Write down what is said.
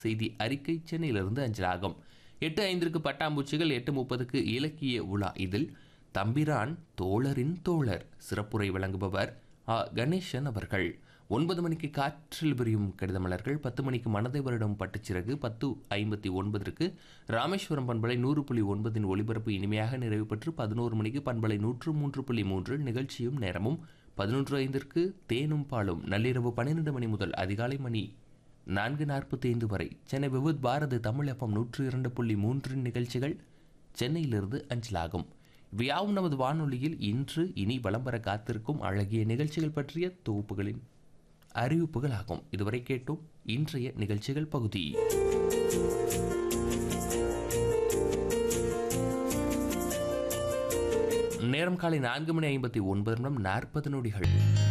செய்தி அறிக்கை சென்னையிலிருந்து அஞ்சலாகும் எட்டு ஐந்திற்கு பட்டாம்பூச்சிகள் எட்டு முப்பதுக்கு இலக்கிய உலா இதில் தம்பிரான் தோழரின் தோழர் சிறப்புரை வழங்குபவர் ஆ கணேசன் அவர்கள் ஒன்பது மணிக்கு காற்றில் விரியும் கடிதமலர்கள் பத்து மணிக்கு மனதை வருடம் பட்டுச்சிறகு பத்து ஐம்பத்தி ஒன்பதற்கு ராமேஸ்வரம் பண்பலை நூறு புள்ளி ஒன்பதின் ஒளிபரப்பு இனிமையாக நிறைவு பெற்று பதினோரு மணிக்கு பண்பலை நூற்று மூன்று புள்ளி மூன்று நிகழ்ச்சியும் நேரமும் பதினொன்று ஐந்திற்கு தேனும் பாலும் நள்ளிரவு பன்னிரண்டு மணி முதல் அதிகாலை மணி நான்கு நாற்பத்தி ஐந்து வரை சென்னை விவுத் பாரதி தமிழ் எஃப்எம் நூற்று இரண்டு புள்ளி மூன்றின் நிகழ்ச்சிகள் சென்னையிலிருந்து அஞ்சலாகும் இவையாவும் நமது வானொலியில் இன்று இனி வலம் வர காத்திருக்கும் அழகிய நிகழ்ச்சிகள் பற்றிய தொகுப்புகளின் அறிவிப்புகளாகும் இதுவரை கேட்டோம் இன்றைய நிகழ்ச்சிகள் பகுதி நேரம் காலை நான்கு மணி ஐம்பத்தி ஒன்பது நிமிடம் நாற்பது நொடிகள்